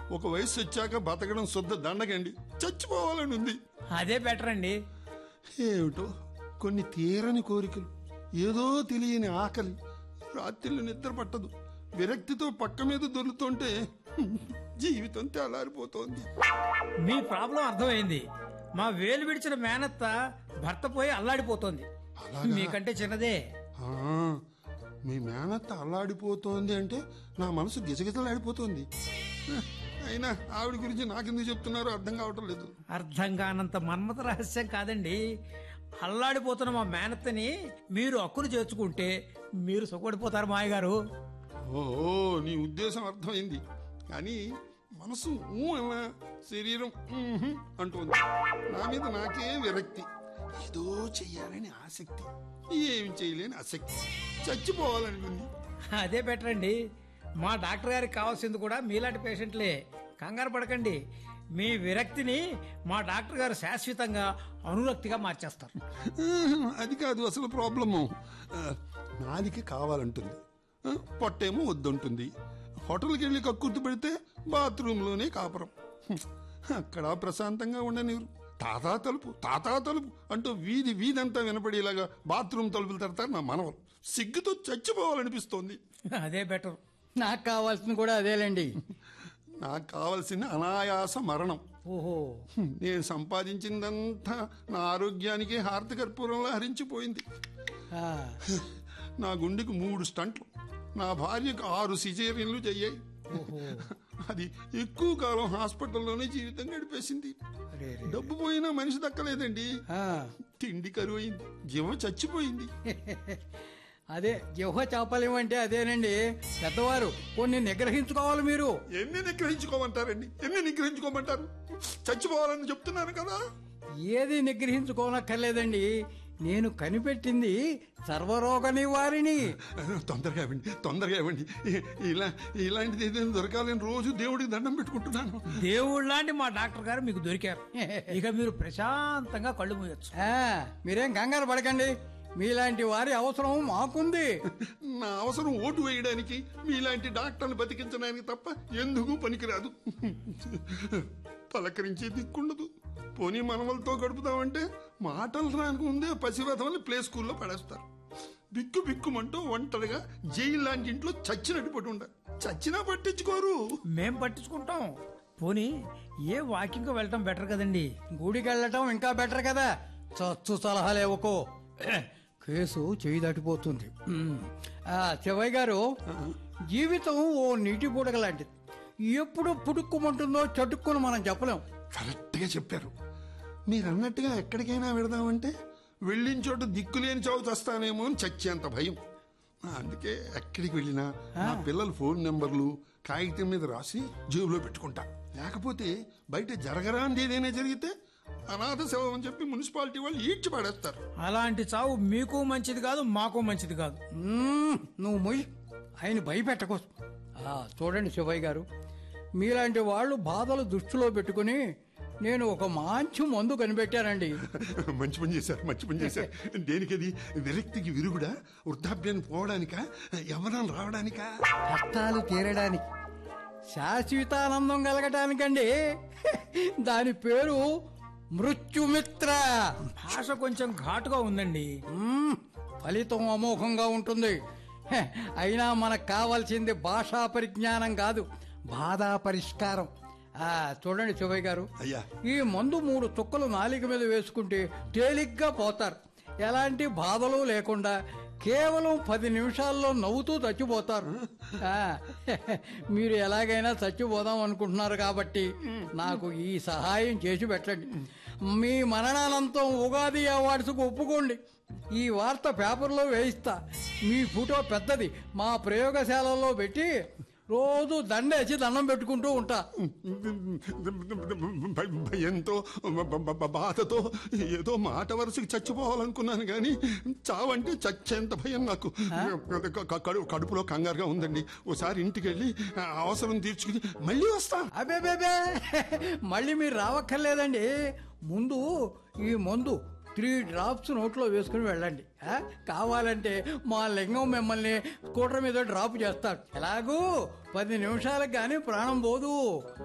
ఒక వయసు వచ్చాక బతకడం శుద్ధ దండగండి చచ్చిపోవాలని ఉంది అదే బెటర్ అండి ఏమిటో కొన్ని తీరని కోరికలు ఏదో తెలియని ఆకలి రాత్రిళ్ళు నిద్ర పట్టదు విరక్తితో పక్క మీద దొరుకుతుంటే జీవితం తెల్లారిపోతోంది మీ ప్రాబ్లం అర్థమైంది మా వేలు విడిచిన మేనత్త భర్త పోయి అల్లాడిపోతోంది అలాగా? మీకంటే చిన్నదే ఆ, మీ మేనత్త అల్లాడిపోతోంది అంటే నా మనసు గిజగిజలాడిపోతోంది హ, అయినా ఆవిడ గురించి నాకెందుకు చెప్తున్నారో అర్థం కావటం లేదు అర్థం కానంత మన్మత రహస్యం కాదండి అల్లాడిపోతున్న మా మేనత్తని మీరు అక్కును చేర్చుకుంటే మీరు సుఖపడిపోతారు మాయ గారు ఓ నీ ఉద్దేశం అర్థమైంది కానీ మనసు ఊ అన్నా శరీరం ఊహు అంటోంది నా మీద నాకే విరక్తి ఏదో చెయ్యాలని ఆసక్తి ఏం చేయలేని ఆసక్తి చచ్చిపోవాలనుకుంది అదే బెటర్ అండి మా డాక్టర్ గారికి కావాల్సింది కూడా మీలాంటి పేషెంట్లే కంగారు పడకండి మీ విరక్తిని మా డాక్టర్ గారు శాశ్వతంగా అనురక్తిగా మార్చేస్తారు ఆ, అది కాదు అసలు ప్రాబ్లము ఆ, నాలిక కావాలంటుంది ఆ, పొట్టేమో వద్దంటుంది హోటల్కి వెళ్ళి కక్కుర్తి పెడితే బాత్రూంలోనే కాపురం హ్మ్. అక్కడ ప్రశాంతంగా ఉండనివ్వరు తాతా తలుపు తాతా తలుపు అంటూ వీధి వీధంతా వినపడేలాగా బాత్రూమ్ తలుపులు తడతారు నా మనవలు సిగ్గుతో చచ్చిపోవాలనిపిస్తోంది అదే బెటర్ నాకు కావాల్సింది కూడా అదేలేండి నాకు కావలసిన అనాయాస మరణం ఓహో హ్మ్. నేను సంపాదించిందంతా నా ఆరోగ్యానికి హారతి కర్పూరంలో హరించిపోయింది ఆ, నా గుండెకు మూడు స్టంట్లు నా భార్యకు ఆరు సిజేరియన్లు చెయ్యాయి అది ఎక్కువ కాలం హాస్పిటల్లోనే జీవితం గడిపేసింది అరే రే. డబ్బు పోయినా మనిషి దక్కలేదండి ఆ. తిండి కరువు అయింది జీవ చచ్చిపోయింది అదే జిహ్వ చాపల్యం అంటే అదేనండి పెద్దవారు కొన్ని నిగ్రహించుకోవాలి మీరు ఎన్ని నిగ్రహించుకోమంటారండి ఎన్ని నిగ్రహించుకోమంటారు చచ్చిపోవాలని చెప్తున్నాను కదా ఏది నిగ్రహించుకోనక్కర్లేదండి నేను కనిపెట్టింది సర్వరోగ నివారిణి తొందరగా ఇవ్వండి తొందరగా ఇవ్వండి ఇ- ఇలా ఇలాంటిది ఏదైనా దొరకాలని రోజు దేవుడికి దండం పెట్టుకుంటున్నాను దేవుళ్ళలాంటి మా డాక్టర్ గారు మీకు దొరికారు ఇక మీరు ప్రశాంతంగా కళ్ళు మూయొచ్చు ఆ, మీరేం కంగారు పడకండి మీలాంటి వారి అవసరం మాకుంది నా అవసరం ఓటు వేయడానికి మీలాంటి డాక్టర్ని బతికించడానికి తప్ప ఎందుకు పనికిరాదు పలకరించే దిక్కుండదు పోనీ మనవలతో గడుపుతామంటే మాటలు రాకముందే పసివెధవని ప్లే స్కూల్లో పడేస్తారు బిక్కు బిక్కుమంటూ ఒంటరిగా జైలు లాంటి ఇంట్లో చచ్చినట్టు పడి ఉండాలి చచ్చినా పట్టించుకోరు మేం పట్టించుకుంటాం పోనీ ఏ వాకింగ్ వెళ్ళటం బెటర్ కదండి గుడికి వెళ్ళటం ఇంకా బెటర్ కదా చచ్చు సలహాలు ఇవ్వకో కేసు చేయి దాటిపోతుంది ఉమ్. ఆ, శివయ్య గారు జీవితం ఓ నీటి బుడగ లాంటిది ఎప్పుడు పుడుక్కుమంటుందో చటుక్కుని మనం చెప్పలేం కరెక్ట్గా చెప్పారు మీరు అన్నట్టుగా ఎక్కడికైనా వెళదామంటే వెళ్ళిన చోట దిక్కులేని చావు చస్తానేమో అని చచ్చేంత భయం అందుకే ఎక్కడికి వెళ్ళినా నా పిల్లల ఫోన్ నెంబర్లు కాగితం మీద రాసి జేబులో పెట్టుకుంటా లేకపోతే బయట జరగరాంది ఏదైనా జరిగితే అనాథ శవం అని చెప్పి మున్సిపాలిటీ వాళ్ళు ఈడ్చి పడేస్తారు అలాంటి చావు మీకు మంచిది కాదు మాకు మంచిది కాదు మ్మ్, నువ్వు మొయ్ ఆయన భయపెట్టకో ఆ, చూడండి శివయ్య గారు మీలాంటి వాళ్ళు బాధలు దృష్టిలో పెట్టుకుని నేను ఒక మంచి మందు కనిపెట్టానండి మంచి పని చేశారు మంచి పని చేశారు దేనికది విరక్తికి విరుగుడా వృద్ధాప్యాన్ని పోవడానికా యవనం రావడానికా కష్టాలు తీరడానికి శాశ్వతానందం కలగటానికండి దాని పేరు మృత్యుమిత్ర భాష కొంచెం ఘాటుగా ఉందండి మ్మ్, ఫలితం అమోఘంగా ఉంటుంది హె, అయినా మనకు కావాల్సింది భాషా పరిజ్ఞానం కాదు బాధా పరిష్కారం ఆ చూడండి శివయ్య గారు అయ్యా ఈ మందు మూడు చుక్కలు నాలిక మీద వేసుకుంటే తేలిగ్గా పోతారు ఎలాంటి బాధలు లేకుండా కేవలం పది నిమిషాల్లో నవ్వుతూ చచ్చిపోతారు ఆ, మీరు ఎలాగైనా చచ్చిపోదాం అనుకుంటున్నారు కాబట్టి నాకు ఈ సహాయం చేసి పెట్టండి మీ మరణానంతం ఉగాది అవార్డ్స్కు ఒప్పుకోండి ఈ వార్త పేపర్లో వేయిస్తా మీ ఫోటో పెద్దది మా ప్రయోగశాలలో పెట్టి రోజు దండేసి దండం పెట్టుకుంటూ ఉంటా భ- భయంతో బ- బ- బ- బాధతో ఏదో మాట వరుసకి చచ్చిపోవాలనుకున్నాను కానీ చావంటే చచ్చేంత భయం నాకు క- కడు- కడుపులో కంగారుగా ఉందండి ఓసారి ఇంటికి వెళ్ళి ఆ అవసరం తీర్చుకుని మళ్ళీ వస్తా అబేబేబే మళ్ళీ మీరు రావక్కర్లేదండి ముందు ఈ మందు త్రీ డ్రాప్స్ నోట్లో వేసుకుని వెళ్ళండి ఆ? కావాలంటే మా లింగం మిమ్మల్ని స్కూటర్ మీద డ్రాప్ చేస్తాడు ఎలాగూ పది నిమిషాలకు కానీ ప్రాణం పోదు